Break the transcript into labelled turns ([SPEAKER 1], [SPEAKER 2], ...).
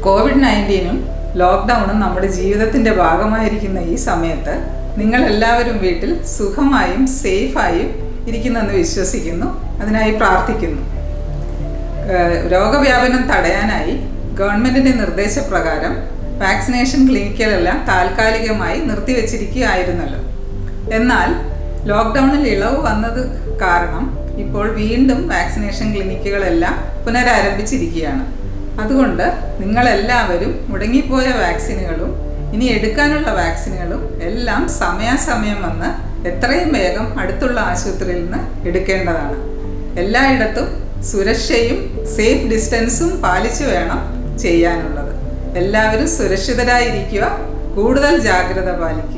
[SPEAKER 1] Covid നയൻറ്റീനും ലോക്ക്ഡൗണും നമ്മുടെ ജീവിതത്തിൻ്റെ ഭാഗമായിരിക്കുന്ന ഈ സമയത്ത് നിങ്ങൾ എല്ലാവരും വീട്ടിൽ സുഖമായും സേഫായും ഇരിക്കുന്നെന്ന് വിശ്വസിക്കുന്നു അതിനായി പ്രാർത്ഥിക്കുന്നു ഏഹ് രോഗവ്യാപനം തടയാനായി ഗവൺമെൻറ്റിൻ്റെ നിർദ്ദേശപ്രകാരം വാക്സിനേഷൻ ക്ലിനിക്കുകളെല്ലാം താൽക്കാലികമായി നിർത്തിവെച്ചിരിക്കുകയായിരുന്നല്ലോ എന്നാൽ ലോക്ക്ഡൗണിൽ ഇളവ് വന്നത് കാരണം ഇപ്പോൾ വീണ്ടും വാക്സിനേഷൻ ക്ലിനിക്കുകളെല്ലാം പുനരാരംഭിച്ചിരിക്കുകയാണ് അതുകൊണ്ട് നിങ്ങളെല്ലാവരും മുടങ്ങിപ്പോയ വാക്സിനുകളും ഇനി എടുക്കാനുള്ള വാക്സിനുകളും എല്ലാം സമയാസമയം വന്ന് എത്രയും വേഗം അടുത്തുള്ള ആശുപത്രിയിൽ നിന്ന് എടുക്കേണ്ടതാണ് എല്ലായിടത്തും സുരക്ഷയും സേഫ് ഡിസ്റ്റൻസും പാലിച്ചു വേണം ചെയ്യാനുള്ളത് എല്ലാവരും സുരക്ഷിതരായിരിക്കുക കൂടുതൽ ജാഗ്രത പാലിക്കുക